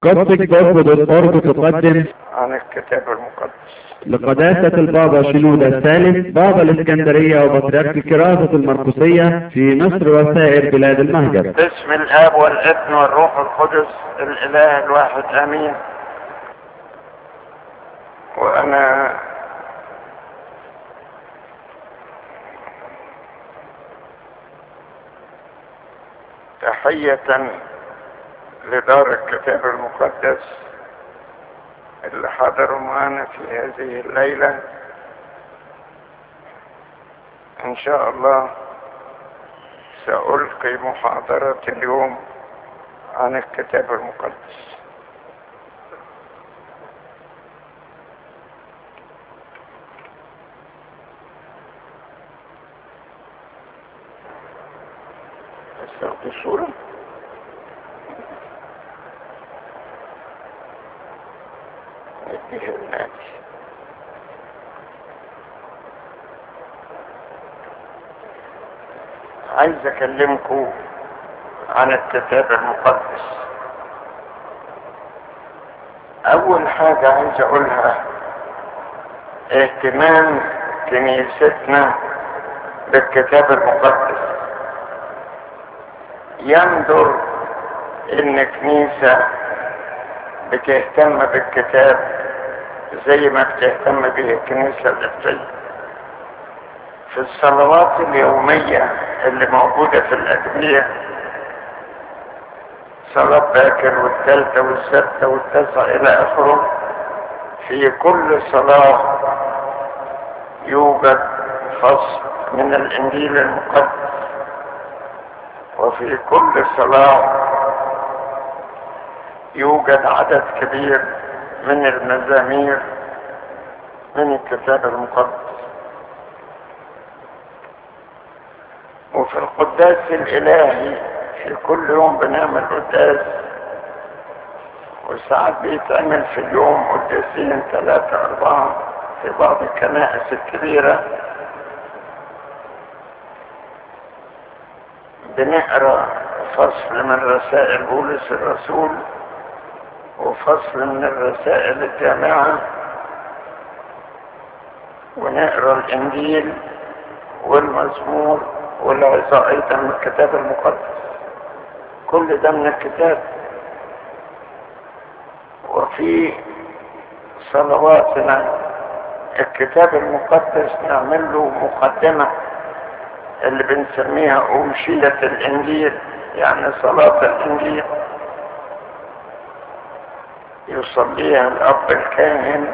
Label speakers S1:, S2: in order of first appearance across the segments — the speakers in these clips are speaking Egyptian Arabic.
S1: قصدك تقدم
S2: عن الكتاب المقدس
S1: لقداسة البابا شنودة الثالث بابا الإسكندرية وبطريرك الكراسة المرقسية في مصر وسائر بلاد المهجر
S2: باسم الاب والابن والروح القدس الاله الواحد امين وانا تحية لدار الكتاب المقدس اللي حضروا معنا في هذه الليلة ان شاء الله سألقي محاضرة اليوم عن الكتاب المقدس استخدم صورة نديها الناس عايز اكلمكم عن الكتاب المقدس اول حاجة عايز اقولها اهتمام كنيستنا بالكتاب المقدس يندر ان كنيسة بتهتم بالكتاب زي ما بتهتم به الكنيسة القبطية في الصلوات اليومية اللي موجودة في الأدبية صلاة باكر والثالثة والسادسة والتاسعة إلى آخره في كل صلاة يوجد فصل من الإنجيل المقدس وفي كل صلاة يوجد عدد كبير من المزامير من الكتاب المقدس وفي القداس الإلهي في كل يوم بنعمل قداس وساعات بيتعمل في اليوم قداسين ثلاثة أربعة في بعض الكنائس الكبيرة بنقرا فصل من رسائل بولس الرسول وفصل من الرسائل الجامعة ونقرا الإنجيل والمزمور والعظة أيضا من الكتاب المقدس كل ده من الكتاب وفي صلواتنا الكتاب المقدس نعمل له مقدمة اللي بنسميها أمشية الإنجيل يعني صلاة الإنجيل يصليها الأب الكاهن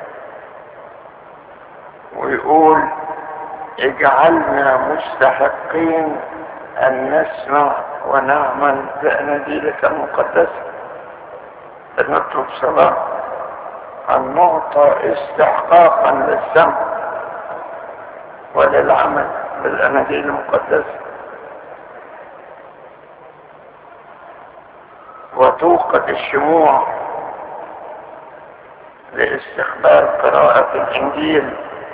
S2: ويقول اجعلنا مستحقين أن نسمع ونعمل بأناجيلك المقدسة بنطلب صلاة أن نعطى استحقاقا للسمع وللعمل بالأناجيل المقدسة وتوقد الشموع لاستقبال قراءة الإنجيل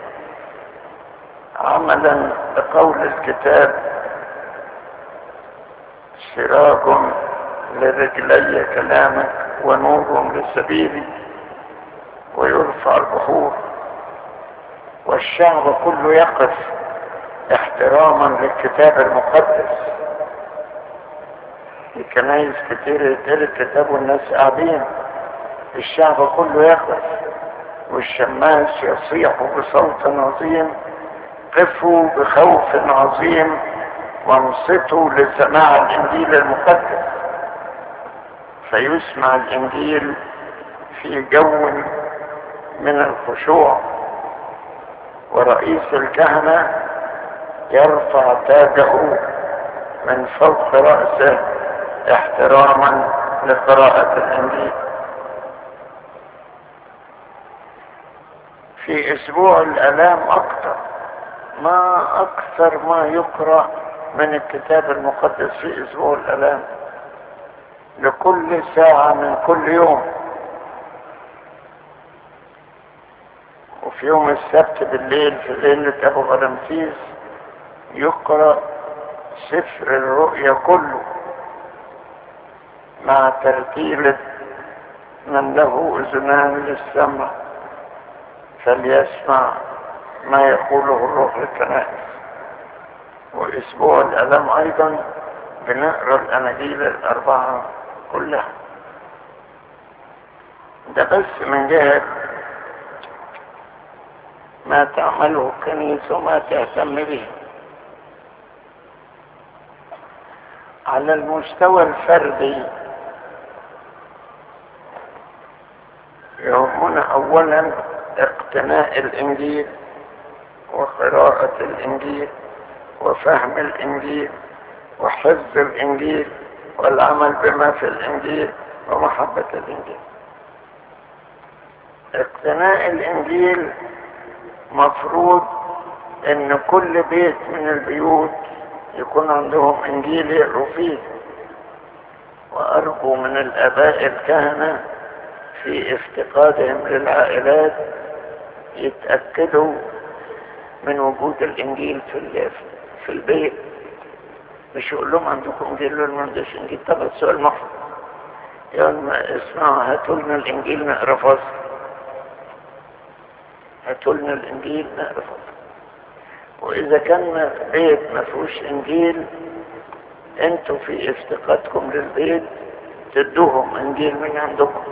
S2: عملا بقول الكتاب سراج لرجلي كلامك ونور لسبيلي ويرفع البحور والشعب كله يقف احتراما للكتاب المقدس في كنايس كتير يتقري الكتاب والناس قاعدين الشعب كله يقف والشماس يصيح بصوت عظيم قفوا بخوف عظيم وانصتوا لسماع الانجيل المقدس فيسمع الانجيل في جو من الخشوع ورئيس الكهنه يرفع تاجه من فوق رأسه احتراما لقراءة الإنجيل في أسبوع الآلام أكثر ما أكثر ما يقرأ من الكتاب المقدس في أسبوع الآلام لكل ساعة من كل يوم وفي يوم السبت بالليل في ليلة أبو غرمسيس يقرأ سفر الرؤيا كله مع ترتيلة من له اذنان للسمع فليسمع ما يقوله الروح للكنائس واسبوع الالم ايضا بنقرا الاناجيل الاربعه كلها ده بس من جهه ما تعمله الكنيسه وما تهتم به على المستوى الفردي يهمنا اولا اقتناء الانجيل وقراءة الانجيل وفهم الانجيل وحفظ الانجيل والعمل بما في الانجيل ومحبة الانجيل اقتناء الانجيل مفروض ان كل بيت من البيوت يكون عندهم انجيل يقروا فيه وارجو من الاباء الكهنه في افتقادهم للعائلات يتاكدوا من وجود الانجيل في في البيت مش يقول لهم عندكم انجيل ولا ما عندكش انجيل طب السؤال مفروض يوم ما اسمعوا هاتوا لنا الانجيل نقرا فصل هاتوا لنا الانجيل نقرا فصل واذا كان بيت ما فيهوش انجيل انتوا في افتقادكم للبيت تدوهم انجيل من عندكم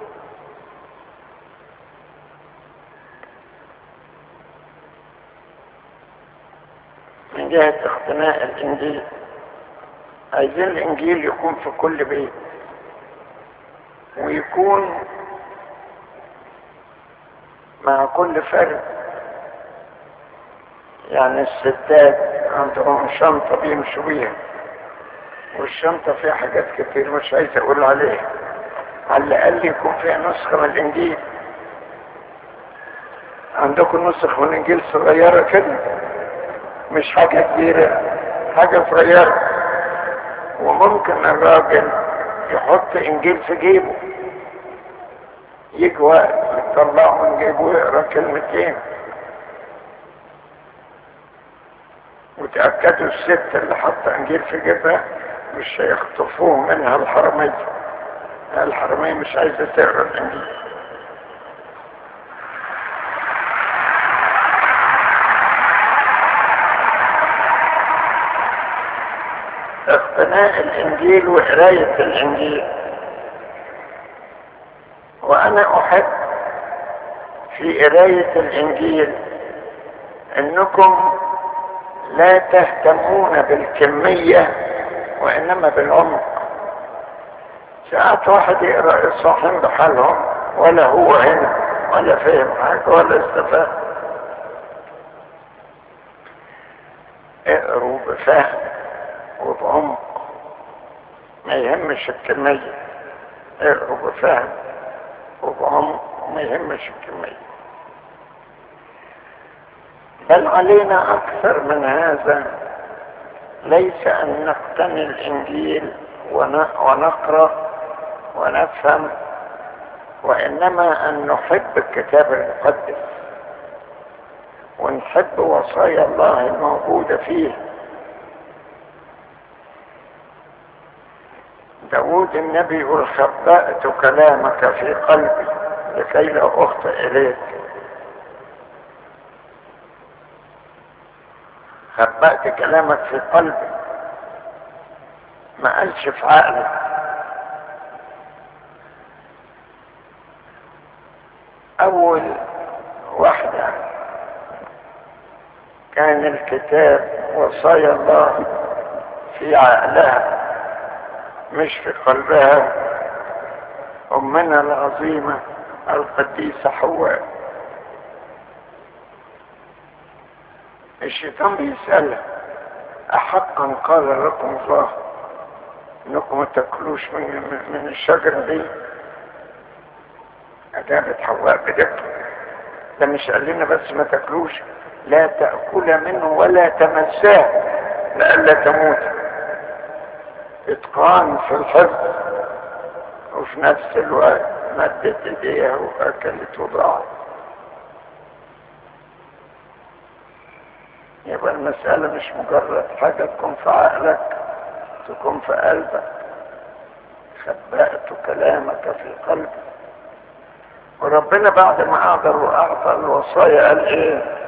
S2: من جهة اقتناء الانجيل عايزين الانجيل يكون في كل بيت ويكون مع كل فرد يعني الستات عندهم شنطة بيمشوا بيها والشنطة فيها حاجات كتير مش عايز اقول عليها على الاقل يكون فيها نسخة من الانجيل عندكم نسخ من الانجيل صغيرة كده مش حاجة كبيرة حاجة صغيرة وممكن الراجل يحط انجيل في جيبه يجي وقت يطلعه من جيبه ويقرا كلمتين وتأكدوا الست اللي حاطة انجيل في جيبها مش هيخطفوه منها الحرمية الحرمية مش عايزة تقرا الانجيل اقتناء الانجيل وقراية الانجيل وانا احب في قراية الانجيل انكم لا تهتمون بالكمية وانما بالعمق ساعات واحد يقرأ الصحيح بحالهم ولا هو هنا ولا فهم حاجة ولا استفاد اقروا بفهم وبعمق ما يهمش الكمية اقروا بفهم وبعمق وما يهمش الكمية بل علينا أكثر من هذا ليس أن نقتني الإنجيل ونقرأ ونفهم وإنما أن نحب الكتاب المقدس ونحب وصايا الله الموجودة فيه داود النبي يقول خبأت كلامك في قلبي لكي لا أخطئ إليك خبأت كلامك في قلبي ما قالش في عقلك أول واحدة كان الكتاب وصايا الله في عقلها مش في قلبها أمنا العظيمة القديسة حواء الشيطان بيسألها أحقا قال لكم الله انكم ما تاكلوش من, من الشجرة دي أجابت حواء بدقة ده مش قال لنا بس ما تاكلوش لا تأكل منه ولا تمساه لئلا تموت اتقان في الحفظ وفي نفس الوقت مدت ايديها واكلت وضاعت يبقى المسألة مش مجرد حاجة تكون في عقلك تكون في قلبك خبأت كلامك في قلبك وربنا بعد ما أعذر وأعطى الوصايا قال إيه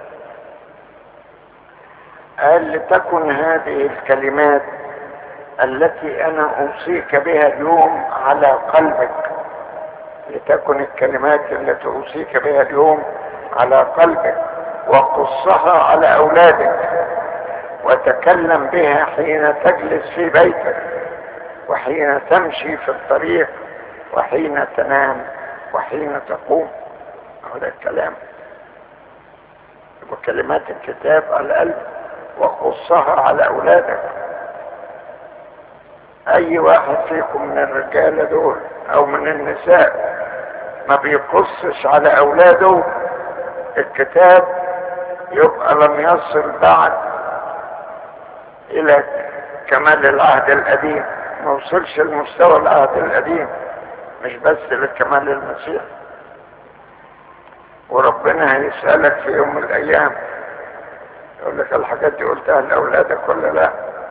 S2: قال لتكن هذه الكلمات التي أنا أوصيك بها اليوم على قلبك لتكن الكلمات التي أوصيك بها اليوم على قلبك وقصها على أولادك وتكلم بها حين تجلس في بيتك وحين تمشي في الطريق وحين تنام وحين تقوم هذا الكلام وكلمات الكتاب على القلب وقصها على أولادك أي واحد فيكم من الرجال دول أو من النساء ما بيقصش على أولاده الكتاب يبقى لم يصل بعد إلى كمال العهد القديم ما وصلش لمستوى العهد القديم مش بس لكمال المسيح وربنا هيسألك في يوم من الأيام يقول لك الحاجات دي قلتها لأولادك ولا لا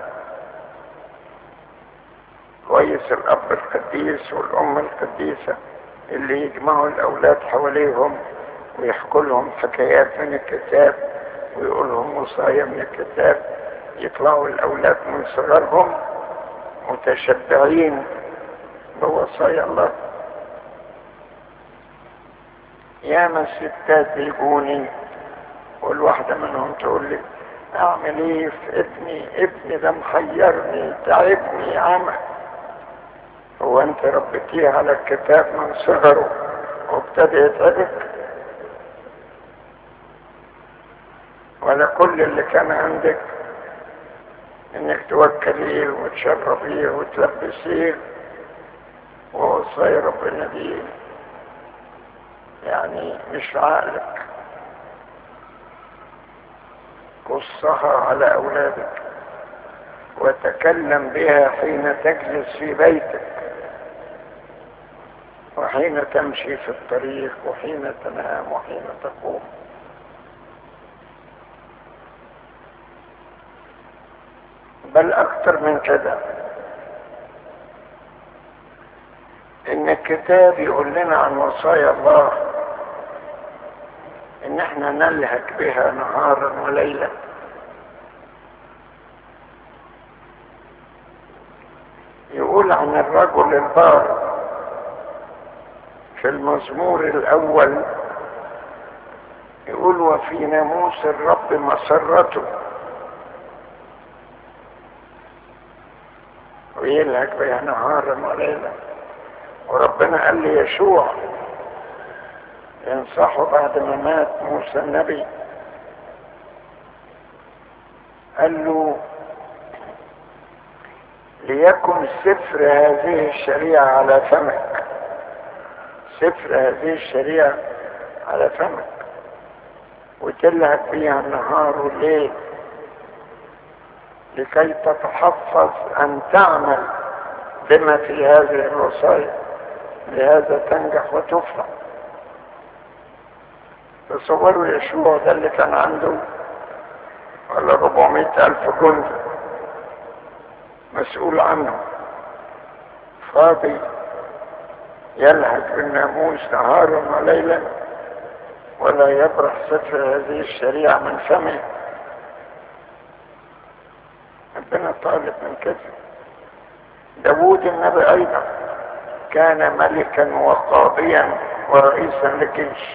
S2: كويس الأب القديس والأم القديسة اللي يجمعوا الأولاد حواليهم ويحكوا لهم حكايات من الكتاب ويقول لهم وصايا من الكتاب يطلعوا الأولاد من صغرهم متشبعين بوصايا الله ياما ستات يجوني والواحدة منهم تقول لي اعمل ايه في ابني ابني ده محيرني تعبني عمل هو انت ربيتيه على الكتاب من صغره وابتدى يتعبك ولا كل اللي كان عندك انك توكليه وتشربيه وتلبسيه ووصايا ربنا دي يعني مش عقلك قصها على أولادك وتكلم بها حين تجلس في بيتك وحين تمشي في الطريق وحين تنام وحين تقوم بل أكثر من كده إن الكتاب يقول لنا عن وصايا الله إن احنا نلهك بها نهارا وليلا يقول عن الرجل البار في المزمور الأول يقول وفي ناموس الرب مسرته ويلهك بها نهارا وليلا وربنا قال لي يشوع ينصحه بعد ما مات موسى النبي قال له ليكن سفر هذه الشريعة على فمك سفر هذه الشريعة على فمك وتلهك فيها النهار والليل لكي تتحفظ أن تعمل بما في هذه الوصايا لهذا تنجح وتفلح تصوروا يشوع ده اللي كان عنده ولا 400 ألف جندي مسؤول عنه فاضي يلهج بالناموس نهارا وليلا ولا يبرح سفر هذه الشريعة من فمه ربنا طالب من كده داوود النبي أيضا كان ملكا وقاضيا ورئيسا للجيش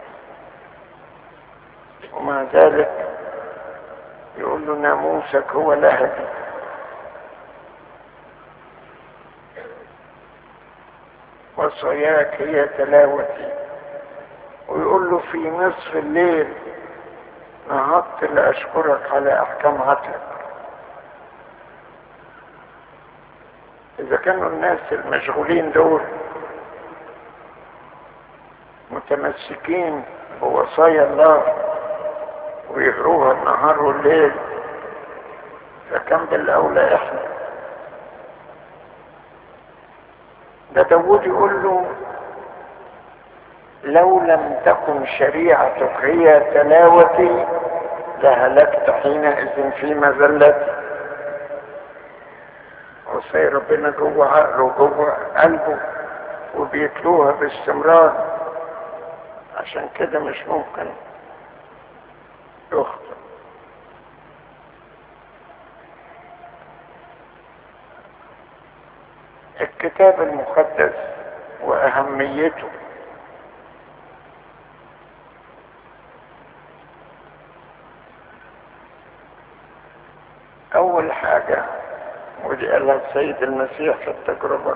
S2: ومع ذلك يقول له ناموسك هو لهبي وصياك هي تلاوتي ويقول له في نصف الليل نهضت لأشكرك على أحكام عدلك إذا كانوا الناس المشغولين دول متمسكين بوصايا الله ويقروها النهار والليل فكم بالأولى إحنا ده داود يقول له لو لم تكن شريعتك هي تلاوتي لهلكت حينئذ في مذلتي وصي ربنا جوه عقله وجوه قلبه وبيتلوها باستمرار عشان كده مش ممكن يخطئ الكتاب المقدس وأهميته أول حاجة ودي قالها السيد المسيح في التجربة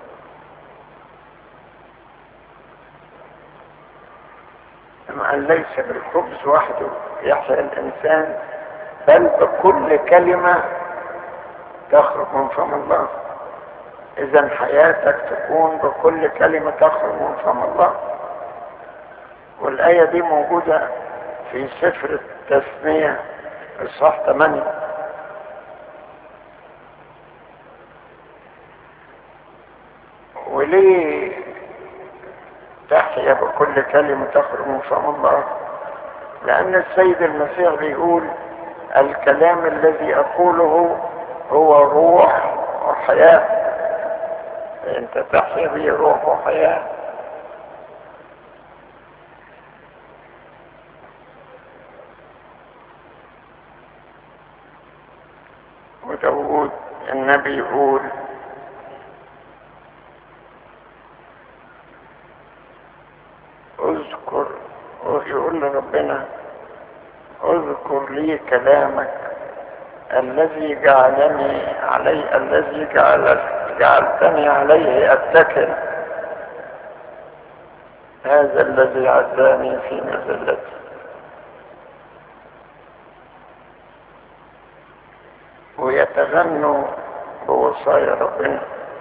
S2: أما أن ليس بالخبز وحده يحيا الإنسان بل بكل كلمة تخرج من فم الله إذا حياتك تكون بكل كلمة تخرج من فم الله والآية دي موجودة في سفر التثنية الصح 8 وليه تحيا بكل كلمة تخرج من فم الله لأن السيد المسيح بيقول الكلام الذي أقوله هو روح وحياة أنت تحيا به روح وحياة وداود النبي يقول اذكر يقول لربنا اذكر لي كلامك الذي جعلني علي الذي جعل جعلتني عليه اتكل هذا الذي عزاني في مذلتي ويتغنوا بوصايا ربنا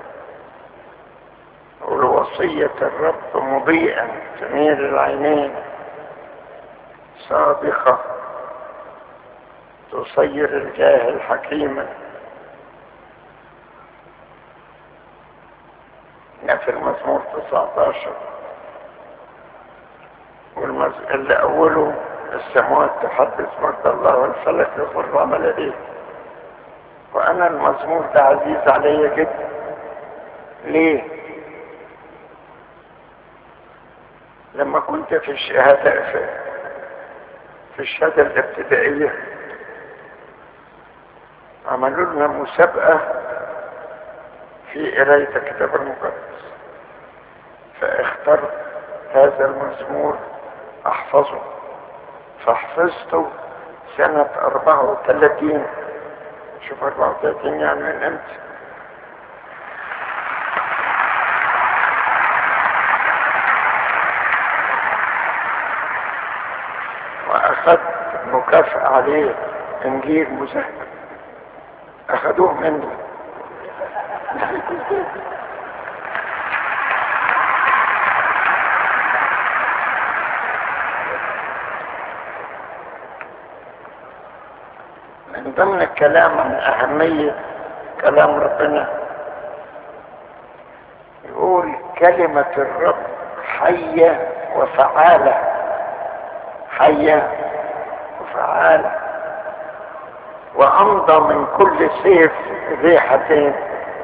S2: والوصية الرب مضيئا تنير العينين صادقة تصير الجاهل حكيما في المزمور 19 والمز... اللي أوله السماوات تحدث مجد الله والفلك يخر عمل ايه وأنا المزمور ده عزيز علي جدا ليه؟ لما كنت في الشهادة في, في الشهادة الابتدائية عملوا لنا مسابقة في قراية الكتاب المقدس فاخترت هذا المزمور احفظه فحفظته سنة 34 شوف 34 يعني من امتى واخدت مكافأة عليه انجيل مذهب اخدوه مني من ضمن الكلام عن أهمية كلام ربنا يقول كلمة الرب حية وفعالة حية وفعالة وأمضى من كل سيف ذي حدين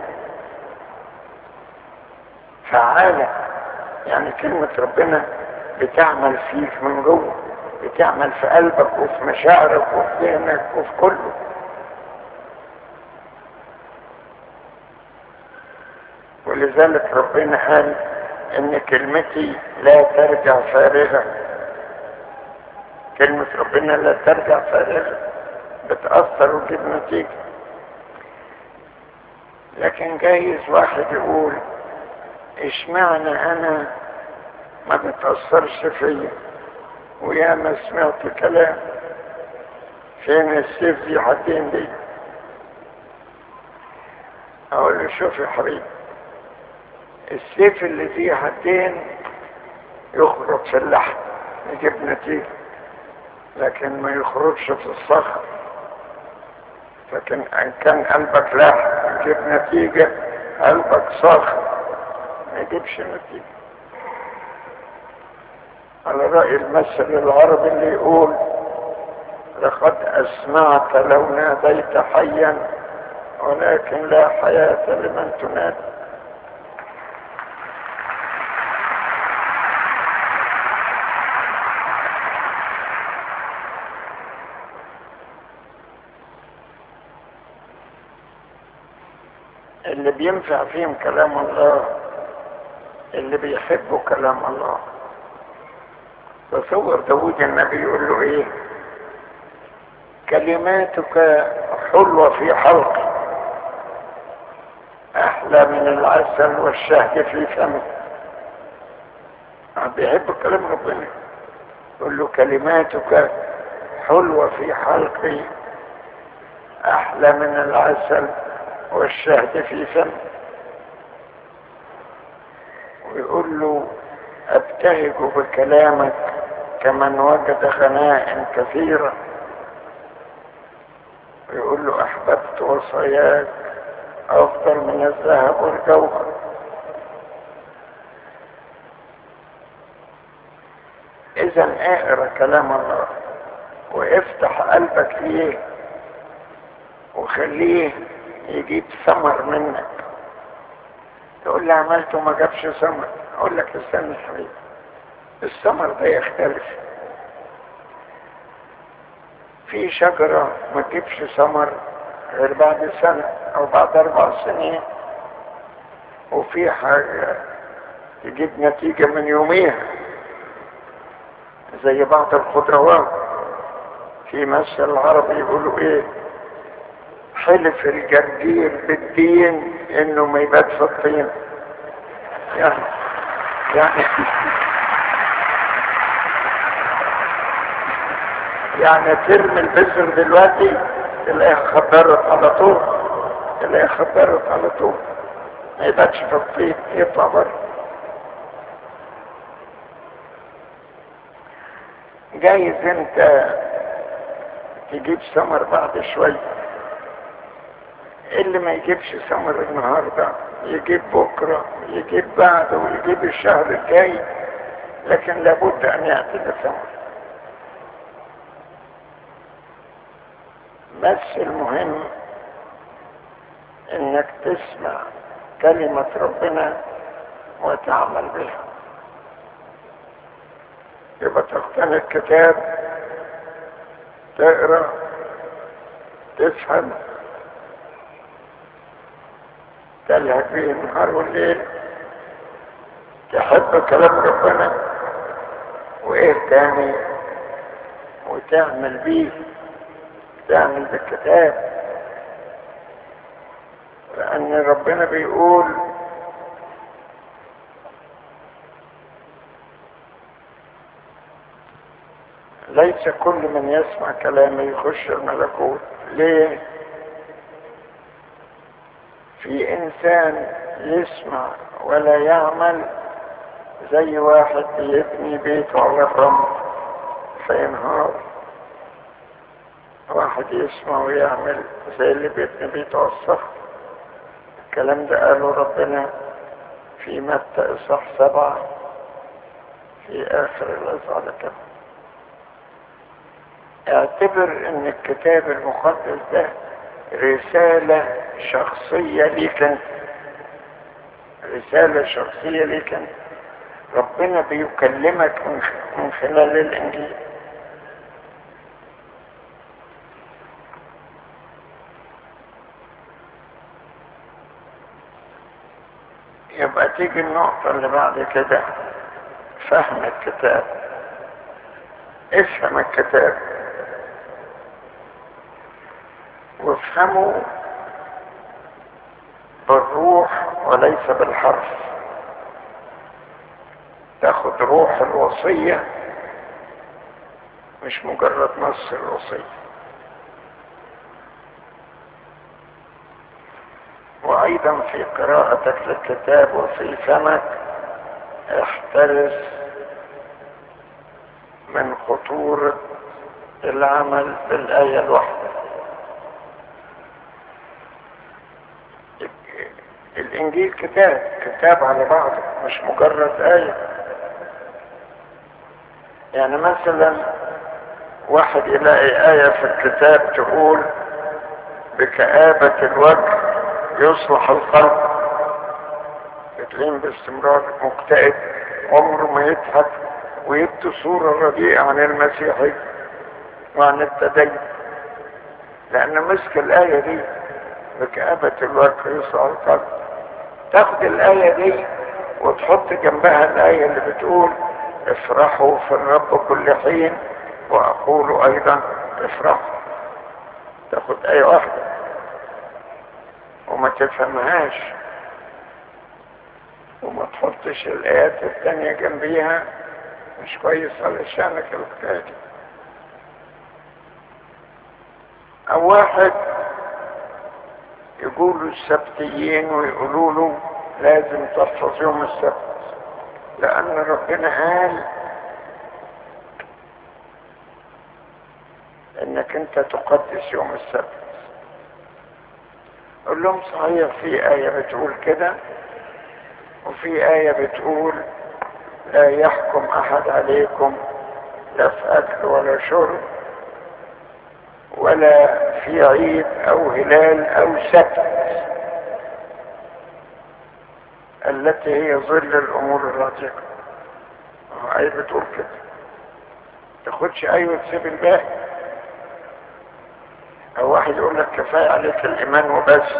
S2: فعالة يعني كلمة ربنا بتعمل فيك من جوه بتعمل في قلبك وفي مشاعرك وفي ذهنك وفي كله ولذلك ربنا قال ان كلمتي لا ترجع فارغة كلمة ربنا لا ترجع فارغة بتأثر وتجيب نتيجة لكن جايز واحد يقول اشمعنى انا ما بتأثرش فيا ويا ما سمعت كلام فين السيف دي حدين دي اقول له شوف يا حبيبي السيف اللي فيه حدين يخرج في اللحم يجيب نتيجة لكن ما يخرجش في الصخر لكن ان كان قلبك لحم يجيب نتيجة قلبك صخر ما يجيبش نتيجة على رأي المثل العربي اللي يقول لقد أسمعت لو ناديت حيا ولكن لا حياة لمن تنادي اللي بينفع فيهم كلام الله اللي بيحبوا كلام الله تصور داود النبي يقول له ايه كلماتك حلوة في حلقي احلى من العسل والشهد في فمي بيحب كلام ربنا يقول له كلماتك حلوة في حلقي احلى من العسل والشهد في فمي ويقول له ابتهج بكلامك كمن وجد غناء كثيرة ويقول له احببت وصاياك افضل من الذهب والجوهر اذا اقرا كلام الله وافتح قلبك ليه وخليه يجيب ثمر منك تقول لي عملته ما جابش ثمر اقول لك استنى يا حبيبي الثمر ده يختلف في شجرة ما تجيبش ثمر غير بعد سنة او بعد اربع سنين وفي حاجة تجيب نتيجة من يوميها زي بعض الخضروات في مثل العربي يقولوا ايه حلف الجرجير بالدين انه ما يبات في الطين يعني يعني يعني ترمي البذر دلوقتي تلاقيها خبرت على طول تلاقيها خبرت على طول ما يباتش في الطين يطلع بره جايز انت تجيب ثمر بعد شوية اللي ما يجيبش ثمر النهاردة يجيب بكرة يجيب بعده ويجيب الشهر الجاي لكن لابد ان يأتي بثمر بس المهم انك تسمع كلمة ربنا وتعمل بها يبقى تقتني الكتاب تقرا تفهم تلهج به النهار والليل تحب كلام ربنا وايه تاني وتعمل بيه تعمل بالكتاب لان ربنا بيقول ليس كل من يسمع كلامي يخش الملكوت ليه في انسان يسمع ولا يعمل زي واحد بيبني بيته على الرمل فينهار واحد يسمع ويعمل زي اللي بيبني بيته على الصخر الكلام ده قاله ربنا في متى اصحاح سبعة في اخر الاصحاح كده اعتبر ان الكتاب المقدس ده رسالة شخصية ليك انت رسالة شخصية ليك انت ربنا بيكلمك من خلال الانجيل يبقى تيجي النقطة اللي بعد كده فهم الكتاب افهم الكتاب وافهموا بالروح وليس بالحرف تاخد روح الوصية مش مجرد نص الوصية وأيضا في قراءتك للكتاب وفي فمك احترس من خطورة العمل بالآية الواحدة الانجيل كتاب كتاب على بعضه مش مجرد آية يعني مثلا واحد يلاقي آية في الكتاب تقول بكآبة الوجه يصلح القلب بتلاقيه باستمرار مكتئب عمره ما يضحك ويبدو صورة رديئة عن المسيحي وعن التدين لأن مسك الآية دي بكآبة الوجه يسرع القلب تاخد الآية دي وتحط جنبها الآية اللي بتقول افرحوا في الرب كل حين وأقول أيضا افرحوا تاخد آية واحدة وما تفهمهاش وما تحطش الآيات التانية جنبيها مش كويس على شأنك القتالي أو واحد يقولوا السبتيين ويقولوا له لازم تحفظ يوم السبت لأن ربنا قال انك انت تقدس يوم السبت قول لهم صحيح في آية بتقول كده وفي آية بتقول لا يحكم أحد عليكم لا في أكل ولا شرب ولا في عيد أو هلال أو سبت التي هي ظل الأمور الراتقة آية بتقول كده تاخدش أيوة تسيب الباقي أو واحد يقول لك كفاية عليك الإيمان وبس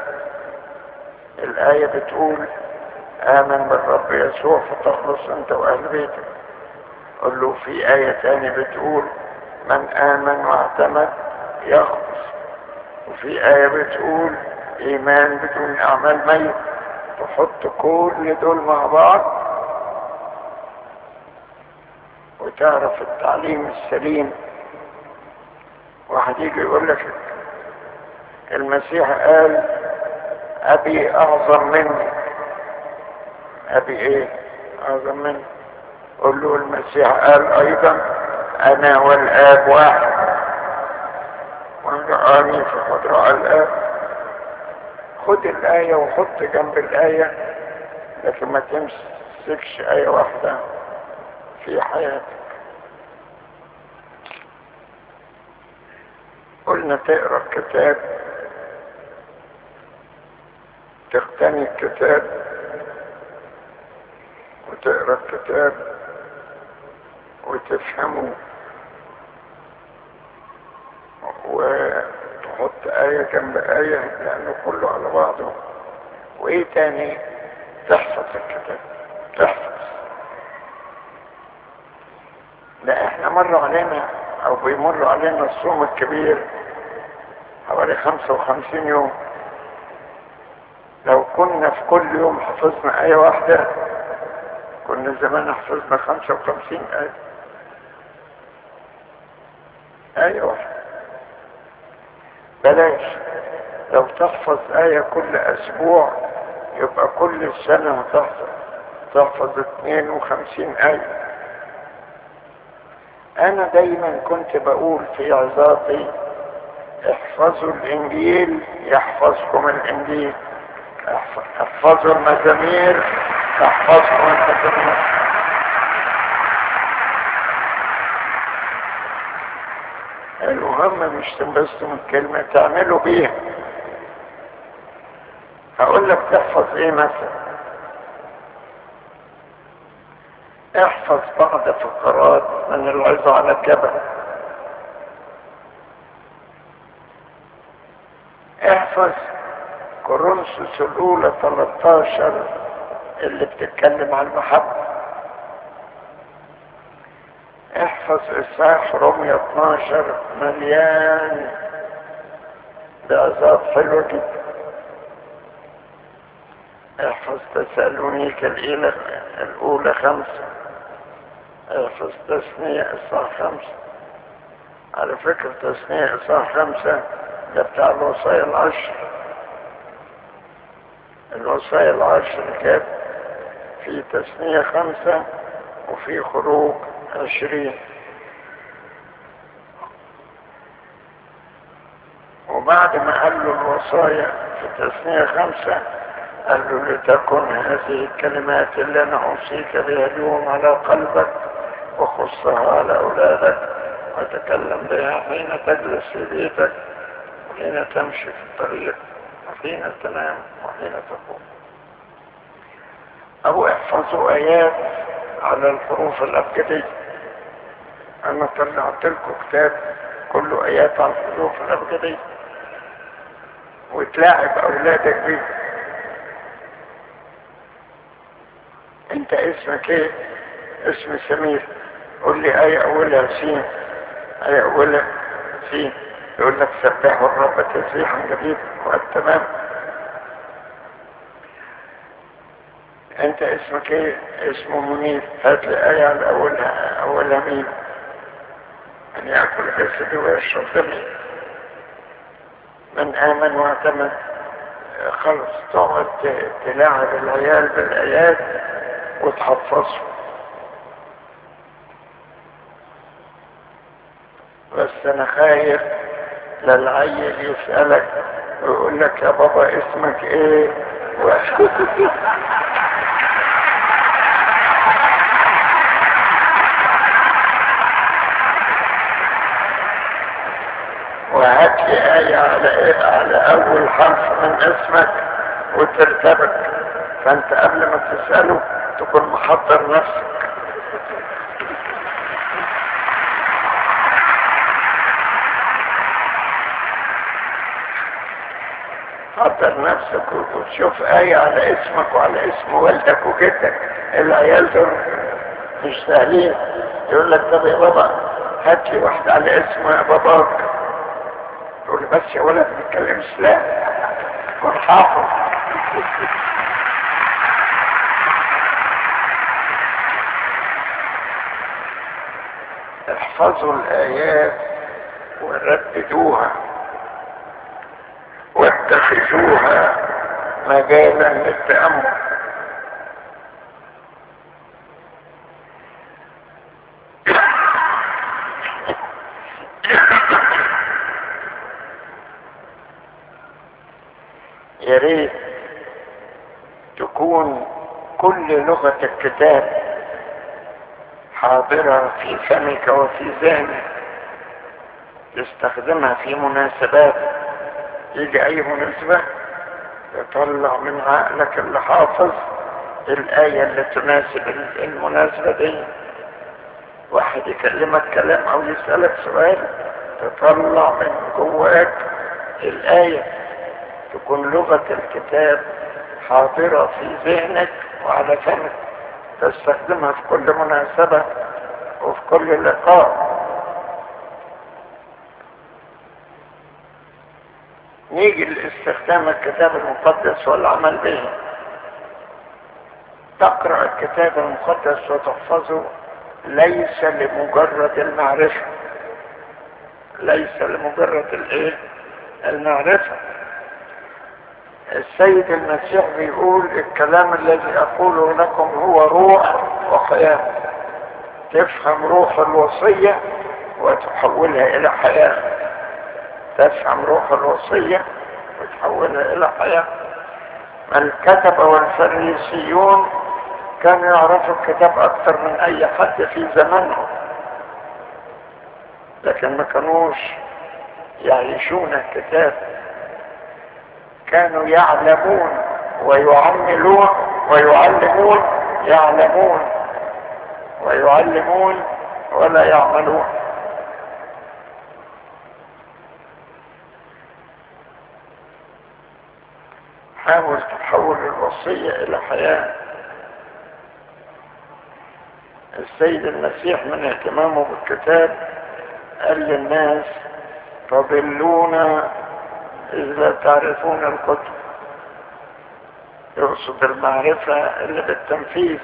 S2: الآية بتقول آمن بالرب يسوع فتخلص أنت وأهل بيتك قل له في آية تانية بتقول من آمن واعتمد يخلص وفي آية بتقول إيمان بدون أعمال ميت تحط كل دول مع بعض وتعرف التعليم السليم واحد يجي يقول لك المسيح قال أبي أعظم مني أبي إيه أعظم مني قل له المسيح قال أيضا أنا والآب واحد ومن رآني فقد رأى الآب خد الآية وحط جنب الآية لكن ما تمسكش آية واحدة في حياتك قلنا تقرا الكتاب تقتني الكتاب وتقرا الكتاب وتفهمه وتحط آية جنب آية لأنه كله على بعضه وإيه تاني تحفظ الكتاب تحفظ لا احنا مر علينا او بيمر علينا الصوم الكبير حوالي خمسة وخمسين يوم لو كنا في كل يوم حفظنا آية واحدة كنا زمان حفظنا خمسة وخمسين آية آية واحدة بلاش لو تحفظ آية كل أسبوع يبقى كل سنة هتحفظ تحفظ اتنين وخمسين آية أنا دايما كنت بقول في عظاتي احفظوا الإنجيل يحفظكم الإنجيل احفظوا المزامير يحفظكم المزامير المهم مش تنبسطوا من كلمة تعملوا بيها هقول لك تحفظ ايه مثلا احفظ بعض فقرات من العظة على الجبل احفظ كورنثوس الاولى 13 اللي بتتكلم عن المحبة احفظ اصحاح رومية 12 مليان بعظات حلوة جدا احفظ تسالونيك الأولى الأولى خمسة احفظ تسنية إصحاح خمسة على فكرة تسنية إصحاح خمسة ده بتاع الوصايا العشر الوصايا العشر كانت في تسنية خمسة وفي خروج عشرين وبعد ما قال له الوصايا في تسنية خمسة قال له لتكن هذه الكلمات اللي انا اوصيك بها اليوم على قلبك وخصها على اولادك وتكلم بها حين تجلس في بيتك وحين تمشي في الطريق وحين تنام وحين تقوم او احفظوا ايات على الحروف الابجدية انا طلعت لكم كتاب كله ايات على الحروف الابجدية
S3: وتلاعب اولادك بيه انت اسمك ايه اسم سمير قول لي اي اولها سين اي اولها سين يقول لك سبحوا الرب تسبيحا جديدا والتمام انت اسمك ايه اسمه منير هات لي ايه على اولها اولها مين ان ياكل جسدي ويشرب دمي من امن واعتمد خلص تقعد تلاعب العيال بالايات وتحفظهم بس انا خايف للعيل يسألك ويقول لك يا بابا اسمك ايه و... وهات لي آية على إيه على أول حرف من اسمك وترتبك فأنت قبل ما تسأله تكون محضر نفسك حضر نفسك وتشوف آية على اسمك وعلى اسم والدك وجدك العيال دول مش سهلين يقول لك طب يا بابا هات لي واحدة على اسم يا باباك يقول لي بس يا ولد ما تتكلمش لا كن حافظ احفظوا الآيات ورددوها واتخذوها مجالا للتأمل يا ريت تكون كل لغة الكتاب حاضرة في فمك وفي ذهنك تستخدمها في مناسبات يجي اي مناسبة يطلع من عقلك اللي حافظ الآية اللي تناسب المناسبة دي واحد يكلمك كلام او يسألك سؤال تطلع من جواك الآية تكون لغة الكتاب حاضرة في ذهنك وعلى فمك تستخدمها في كل مناسبة وفي كل لقاء نيجي لاستخدام الكتاب المقدس والعمل به تقرأ الكتاب المقدس وتحفظه ليس لمجرد المعرفة ليس لمجرد الايه المعرفة السيد المسيح بيقول الكلام الذي اقوله لكم هو روح وحياة تفهم روح الوصية وتحولها الى حياة تفهم روح الوصية وتحولها الى حياة الكتب والفريسيون كانوا يعرفوا الكتاب اكثر من اي حد في زمانهم لكن ما كانوش يعيشون الكتاب كانوا يعلمون ويعملون ويعلمون يعلمون ويعلمون ولا يعملون حاول تحول الوصية إلى حياة السيد المسيح من اهتمامه بالكتاب قال للناس تضلون إذ لا تعرفون الكتب يقصد المعرفة اللي بالتنفيذ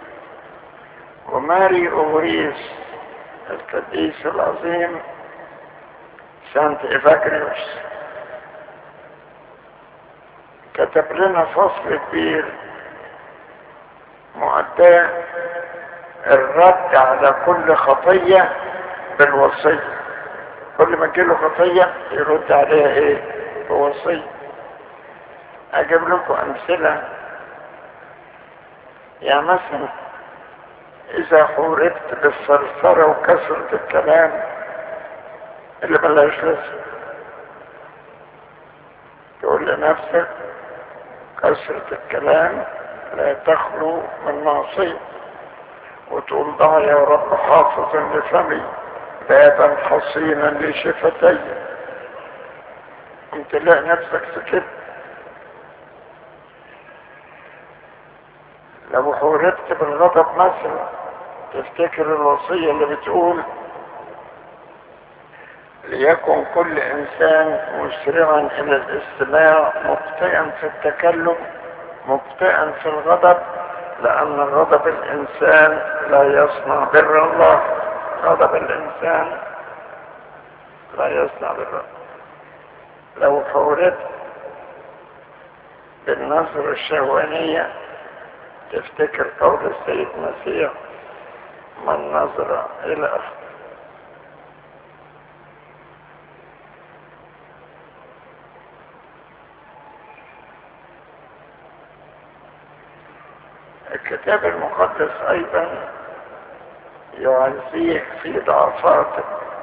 S3: وماري أوريس القديس العظيم سانت إيفاكريوس كتب لنا فصل كبير مؤداه الرد على كل خطية بالوصية كل ما تجيله خطية يرد عليها ايه بوصية اجيب لكم امثلة يعني مثلا اذا حوربت بالثرثرة وكثرة الكلام اللي ملهاش لازمة تقول لنفسك كثرة الكلام لا تخلو من معصية وتقول ضع يا رب حافظا لفمي بابا حصينا لشفتي يمكن تلاقي نفسك سكت لو حوربت بالغضب مثلا تفتكر الوصية اللي بتقول ليكن كل انسان مسرعا الى الاستماع مبطئا في التكلم مبطئا في الغضب لان غضب الانسان لا يصنع بر الله غضب الانسان لا يصنع بر الله لو حورت بالنظرة الشهوانية تفتكر قول السيد المسيح من نظر الى اخر الكتاب المقدس ايضا يعزيك في ضعفاتك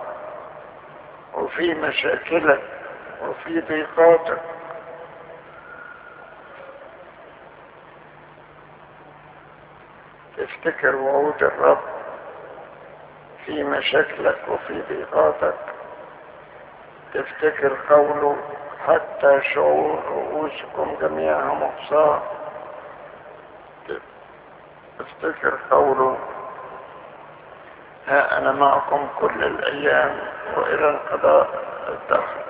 S3: وفي مشاكلك وفي ضيقاتك تفتكر وعود الرب في مشاكلك وفي ضيقاتك تفتكر قوله حتى شعور رؤوسكم جميعها مقصاه افتكر قوله ها انا معكم كل الايام والى انقضاء الدهر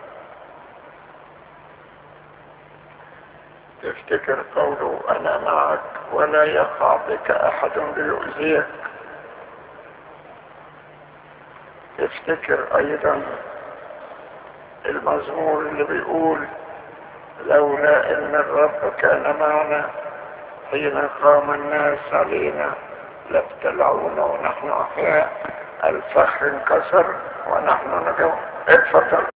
S3: تفتكر قوله انا معك ولا يقع بك احد ليؤذيك تفتكر ايضا المزمور اللي بيقول لولا ان الرب كان معنا حين قام الناس علينا لابتلعونا ونحن احياء الفخ انكسر ونحن نجو اتفضل